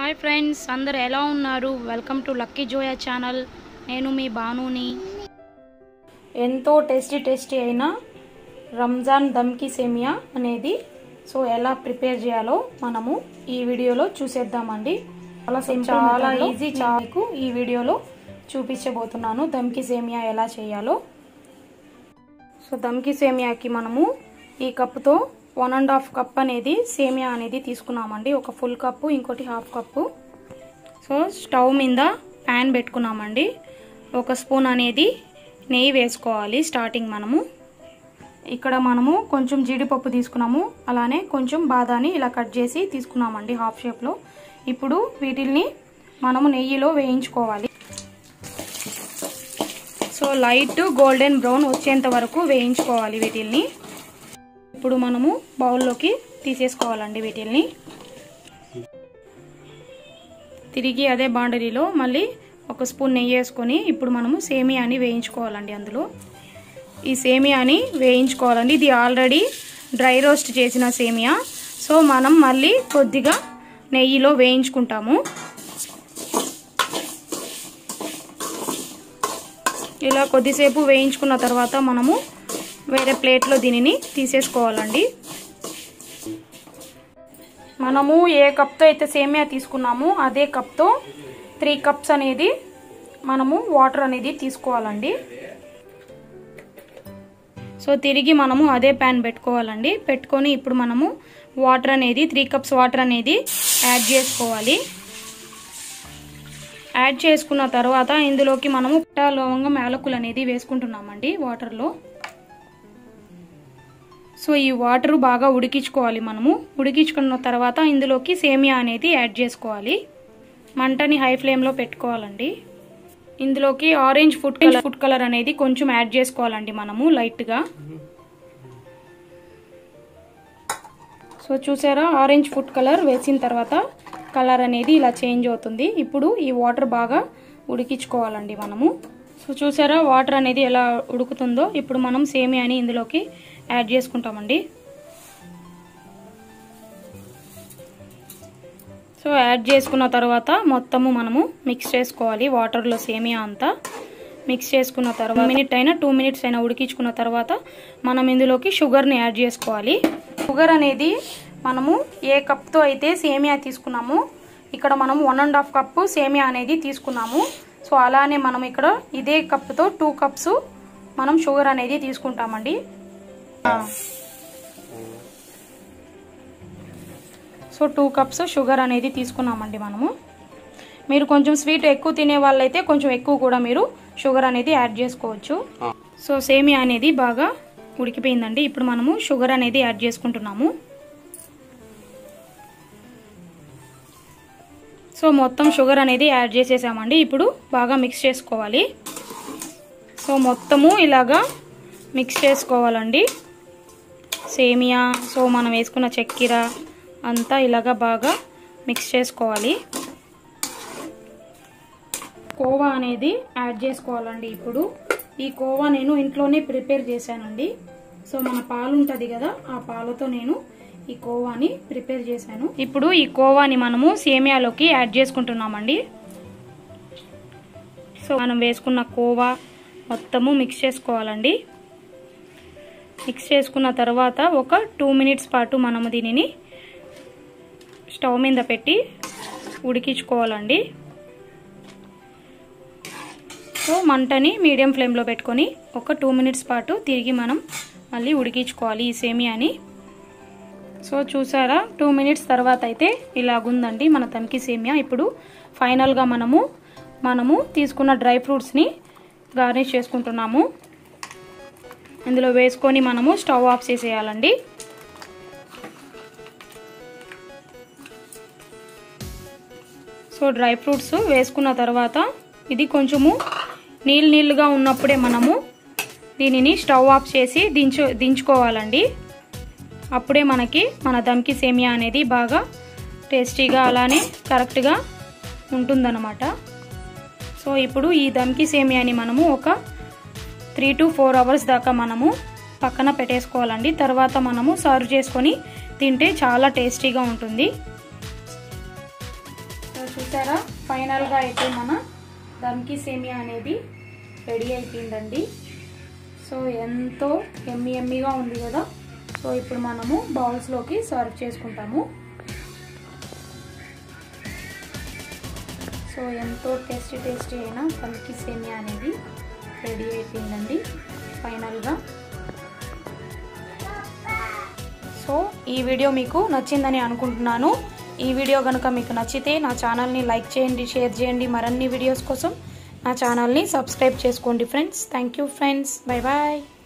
hi friends అందరు ఎలా ఉన్నారు welcome to lucky Zoya channel నేను మీ బానుని ఎంతో టేస్టీ టేస్టీ అయిన రంజాన్ దమ్కి సేమియా అనేది సో ఎలా ప్రిపేర్ చేయాలో మనము ఈ వీడియోలో చూసేద్దామండి చాలా సింపుల్ చాలా ఈజీ మీకు ఈ వీడియోలో చూపించబోతున్నాను దమ్కి సేమియా ఎలా చేయాలో సో దమ్కి సేమియాకి మనము ఈ కప్పుతో వన్ అండ్ హాఫ్ కప్ అనేది సేమియా అనేది తీసుకున్నామండి ఒక ఫుల్ కప్పు ఇంకోటి హాఫ్ కప్పు సో స్టవ్ మీద ప్యాన్ పెట్టుకున్నామండి ఒక స్పూన్ అనేది నెయ్యి వేసుకోవాలి స్టార్టింగ్ మనము ఇక్కడ మనము కొంచెం జీడిపప్పు తీసుకున్నాము అలానే కొంచెం బాదాన్ని ఇలా కట్ చేసి తీసుకున్నామండి హాఫ్ షేప్లో ఇప్పుడు వీటిల్ని మనము నెయ్యిలో వేయించుకోవాలి సో లైట్ గోల్డెన్ బ్రౌన్ వచ్చేంత వరకు వేయించుకోవాలి వీటిల్ని ఇప్పుడు మనము బౌల్లోకి తీసేసుకోవాలండి వీటిల్ని తిరిగి అదే బాండరీలో మళ్ళీ ఒక స్పూన్ నెయ్యి వేసుకొని ఇప్పుడు మనము సేమియాని వేయించుకోవాలండి అందులో ఈ సేమియాని వేయించుకోవాలండి ఇది ఆల్రెడీ డ్రై రోస్ట్ చేసిన సేమియా సో మనం మళ్ళీ కొద్దిగా నెయ్యిలో వేయించుకుంటాము ఇలా కొద్దిసేపు వేయించుకున్న తర్వాత మనము వేరే ప్లేట్లో దీనిని తీసేసుకోవాలండి మనము ఏ కప్తో అయితే సేమియా తీసుకున్నామో అదే కప్తో త్రీ కప్స్ అనేది మనము వాటర్ అనేది తీసుకోవాలండి సో తిరిగి మనము అదే ప్యాన్ పెట్టుకోవాలండి పెట్టుకొని ఇప్పుడు మనము వాటర్ అనేది త్రీ కప్స్ వాటర్ అనేది యాడ్ చేసుకోవాలి యాడ్ చేసుకున్న తర్వాత ఇందులోకి మనము లవంగం యాలకులు అనేది వేసుకుంటున్నామండి వాటర్లో సో ఈ వాటర్ బాగా ఉడికించుకోవాలి మనము ఉడికించుకున్న తర్వాత ఇందులోకి సేమియా అనేది యాడ్ చేసుకోవాలి మంటని హై ఫ్లేమ్లో పెట్టుకోవాలండి ఇందులోకి orange food colour food colour అనేది కొంచెం యాడ్ చేసుకోవాలండి మనము లైట్గా సో చూసారా ఆరెంజ్ ఫుడ్ కలర్ వేసిన తర్వాత కలర్ అనేది ఇలా చేంజ్ అవుతుంది ఇప్పుడు ఈ వాటర్ బాగా ఉడికించుకోవాలండి మనము సో చూసారా వాటర్ అనేది ఎలా ఉడుకుతుందో ఇప్పుడు మనం సేమియాని ఇందులోకి యాడ్ చేసుకుంటామండి సో యాడ్ చేసుకున్న తర్వాత మొత్తము మనము మిక్స్ చేసుకోవాలి వాటర్లో సేమియా అంతా మిక్స్ చేసుకున్న తర్వాత మినిట్ అయినా టూ మినిట్స్ అయినా ఉడికించుకున్న తర్వాత మనం ఇందులోకి షుగర్ని యాడ్ చేసుకోవాలి షుగర్ అనేది మనము ఏ కప్తో అయితే సేమియా తీసుకున్నామో ఇక్కడ మనం వన్ అండ్ హాఫ్ కప్పు సేమియా అనేది తీసుకున్నాము సో అలానే మనం ఇక్కడ ఇదే కప్తో టూ కప్స్ మనం షుగర్ అనేది తీసుకుంటామండి సో టూ కప్స్ షుగర్ అనేది తీసుకున్నామండి మనము మీరు కొంచెం స్వీట్ ఎక్కువ తినే వాళ్ళైతే కొంచెం ఎక్కువ కూడా మీరు షుగర్ అనేది యాడ్ చేసుకోవచ్చు సో సేమియా అనేది బాగా ఉడికిపోయిందండి ఇప్పుడు మనము షుగర్ అనేది యాడ్ చేసుకుంటున్నాము సో మొత్తం షుగర్ అనేది యాడ్ చేసేసామండి ఇప్పుడు బాగా మిక్స్ చేసుకోవాలి సో మొత్తము ఇలాగా మిక్స్ చేసుకోవాలండి సేమియా సో మనం వేసుకున్న చక్కెర అంతా ఇలాగా బాగా మిక్స్ చేసుకోవాలి కోవా అనేది యాడ్ చేసుకోవాలండి ఇప్పుడు ఈ కోవా నేను ఇంట్లోనే ప్రిపేర్ చేశానండి సో మన పాలు ఉంటుంది కదా ఆ పాలతో నేను ఈ కోవాని ప్రిపేర్ చేశాను ఇప్పుడు ఈ కోవాని మనము సేమియాలోకి యాడ్ చేసుకుంటున్నామండి సో మనం వేసుకున్న కోవా మొత్తము మిక్స్ చేసుకోవాలండి మిక్స్ చేసుకున్న తర్వాత ఒక టూ మినిట్స్ పాటు మనము దీనిని స్టవ్ మీద పెట్టి ఉడికించుకోవాలండి సో మంటని మీడియం ఫ్లేమ్లో పెట్టుకొని ఒక టూ మినిట్స్ పాటు తిరిగి మనం మళ్ళీ ఉడికించుకోవాలి ఈ సేమియాని సో చూసారా టూ మినిట్స్ తర్వాత అయితే ఇలాగుందండి మన తమికి సేమియా ఇప్పుడు ఫైనల్గా మనము మనము తీసుకున్న డ్రై ఫ్రూట్స్ని గార్నిష్ చేసుకుంటున్నాము ఇందులో వేసుకొని మనము స్టవ్ ఆఫ్ చేసేయాలండి సో డ్రై ఫ్రూట్స్ వేసుకున్న తర్వాత ఇది కొంచెము నీళ్ళు నీళ్ళుగా ఉన్నప్పుడే మనము దీనిని స్టవ్ ఆఫ్ చేసి దించు దించుకోవాలండి అప్పుడే మనకి మన దమ్కి సేమియా అనేది బాగా టేస్టీగా అలానే కరెక్ట్గా ఉంటుందన్నమాట సో ఇప్పుడు ఈ దమ్కి సేమియాని మనము ఒక త్రీ టు ఫోర్ అవర్స్ దాకా మనము పక్కన పెట్టేసుకోవాలండి తర్వాత మనము సర్వ్ చేసుకొని తింటే చాలా టేస్టీగా ఉంటుంది సో చూసారా ఫైనల్గా అయితే మన దమ్కి సేమియా అనేది రెడీ అయిపోయిందండి సో ఎంతో ఎమ్మి ఎమ్మిగా ఉంది కదా సో ఇప్పుడు మనము బౌల్స్లోకి సర్వ్ చేసుకుంటాము సో ఎంతో టేస్టీ టేస్టీ అయిన దమ్కి సేమియా అనేది రెడీ అయిపోయిందండి ఫైనల్గా సో ఈ వీడియో మీకు నచ్చిందని అనుకుంటున్నాను ఈ వీడియో కనుక మీకు నచ్చితే నా ఛానల్ని లైక్ చేయండి షేర్ చేయండి మరిన్ని వీడియోస్ కోసం నా ఛానల్ని సబ్స్క్రైబ్ చేసుకోండి friends thank you friends bye bye